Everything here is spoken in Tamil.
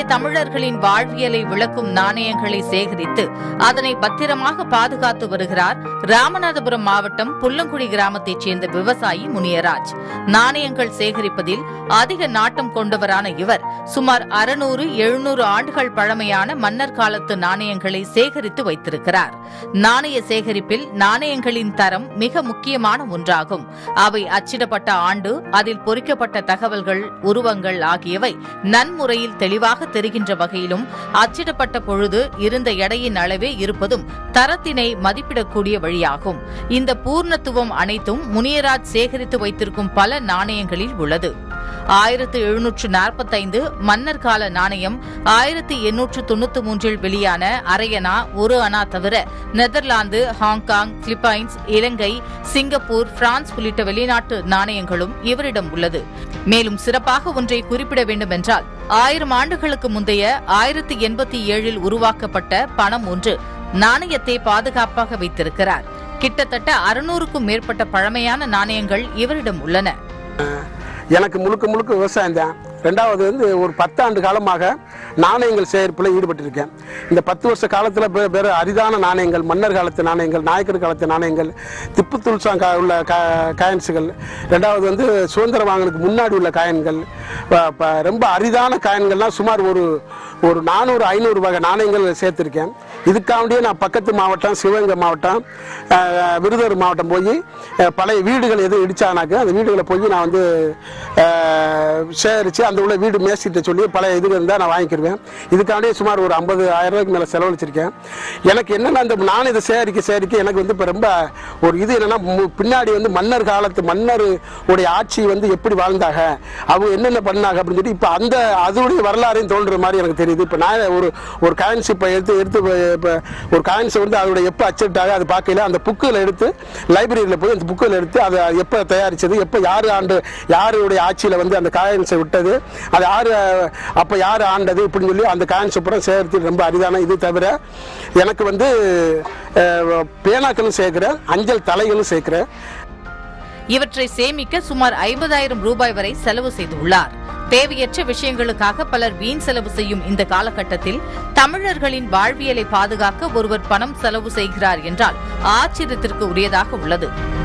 தமிழர்களின் வாழ்வியலை விளக்கும் நாணயங்களை சேகரித்து அதனை பத்திரமாக பாதுகாத்து வருகிறார் ராமநாதபுரம் மாவட்டம் புல்லங்குடி கிராமத்தைச் சேர்ந்த விவசாயி முனியராஜ் நாணயங்கள் சேகரிப்பதில் அதிக நாட்டம் கொண்டவரான இவர் சுமார் அறுநூறு எழுநூறு ஆண்டுகள் பழமையான மன்னர் காலத்து நாணயங்களை சேகரித்து வைத்திருக்கிறார் நாணய சேகரிப்பில் நாணயங்களின் தரம் மிக முக்கியமான ஒன்றாகும் அவை அச்சிடப்பட்ட ஆண்டு அதில் பொறிக்கப்பட்ட தகவல்கள் உருவங்கள் ஆகியவை நன்முறையில் தெளிவாக தெரிகின்ற வகையிலும் அச்சிடப்பட்ட பொழுது இருந்த எடையின் அளவே இருப்பதும் தரத்தினை மதிப்பிடக்கூடிய வழியாகும் இந்த பூர்ணத்துவம் அனைத்தும் முனியராஜ் சேகரித்து வைத்திருக்கும் பல நாணயங்களில் உள்ளது ஆயிரத்து எழுநூற்று நாற்பத்தைந்து மன்னர் கால நாணயம் ஆயிரத்தி எண்ணூற்று தொண்ணூத்தி மூன்றில் வெளியான அரையனா ஒரு அணா தவிர Netherlands Hong Kong Philippines Ilangai Singapore France உள்ளிட்ட வெளிநாட்டு நாணயங்களும் இவரிடம் உள்ளது மேலும் சிறப்பாக ஒன்றை குறிப்பிட வேண்டுமென்றால் ஆயிரம் ஆண்டுகளுக்கு முந்தைய ஆயிரத்தி எண்பத்தி ஏழில் உருவாக்கப்பட்ட பணம் ஒன்று நாணயத்தை பாதுகாப்பாக வைத்திருக்கிறார் கிட்டத்தட்ட அறுநூறுக்கும் மேற்பட்ட பழமையான நாணயங்கள் இவரிடம் உள்ளன எனக்கு முழுக்க முழுக்க விவசாயம் தான் ரெண்டாவது வந்து ஒரு பத்தாண்டு காலமாக நாணயங்கள் சேகரிப்பில் ஈடுபட்டிருக்கேன் இந்த பத்து வருஷ காலத்தில் வேறு அரிதான நாணயங்கள் மன்னர் காலத்து நாணயங்கள் நாயக்கர் காலத்து நாணயங்கள் திப்பு துல்சாங் கா உள்ள கா காயின்ஸுகள் ரெண்டாவது வந்து சுதந்திரம் வாங்கினதுக்கு முன்னாடி உள்ள காயின்கள் ப- ப- ரொம்ப அரிதான காயின்கள்லாம் சுமார் ஒரு ஒரு நானூறு ஐநூறு வகை நாணயங்கள் சேர்த்துருக்கேன் இதுக்காண்டியே நான் பக்கத்து மாவட்டம் சிவகங்கை மாவட்டம் அஹ், விருதுநகர் மாவட்டம் போய் அஹ், பழைய வீடுகள் எதுவும் இடிச்சானாக்க அந்த வீடுகளை போய் நான் வந்து அஹ், சேகரித்து அந்த உள்ள வீடு மேசிட்ட சொல்லி பழைய இது இருந்தால் நான் வாங்கிக்கிருவேன் இதுக்காண்டியே சுமார் ஒரு ஐம்பது ஆயிரம் ரூபாய்க்கு மேலே செலவழிச்சிருக்கேன் எனக்கு என்னென்னா இந்த நான் இதை சேகரிக்க சேகரிக்க எனக்கு வந்து இப்போ ரொம்ப ஒரு இது என்னென்னா பின்னாடி வந்து மன்னர் காலத்து மன்னர் உடைய ஆட்சி வந்து எப்படி வாழ்ந்தாங்க அவங்க என்னென்ன பண்ணாங்க அப்படின்னு சொல்லி இப்போ அந்த அதனுடைய வரலாறையும் தோன்ற மாதிரி எனக்கு தெரியுது இப்போ நான் ஒரு ஒரு காயின்ஸ் இப்போ எடுத்து எடுத்து இப்போ ஒரு காயின்ஸை வந்து அதோட எப்போ அச்சிட்டாங்க அது பார்க்கல அந்த புக்கில் எடுத்து லைப்ரரியில் போய் அந்த புக்கில் எடுத்து அதை எப்போ தயாரிச்சது எப்போ யார் ஆண்டு யாருடைய ஆட்சியில் வந்து அந்த காயின்ஸை விட்டது அது யார் அப்போ யார் ஆண்டது இப்படின்னு சொல்லி அந்த காயின்ஸ் அப்புறம் சேகரித்து ரொம்ப அரிதான இது தவிர எனக்கு வந்து அஹ், பேனாக்களும் சேர்க்கிறேன் அஞ்சல் தலைகளும் சேர்க்கிறேன் இவற்றை சேமிக்க சுமார் ஐம்பதாயிரம் ரூபாய் வரை செலவு செய்துள்ளார் தேவையற்ற விஷயங்களுக்காக பலர் வீண் செலவு செய்யும் இந்த காலகட்டத்தில் தமிழர்களின் வாழ்வியலை பாதுகாக்க ஒருவர் பணம் செலவு செய்கிறார் என்றால் ஆச்சரியத்திற்கு உரியதாக உள்ளது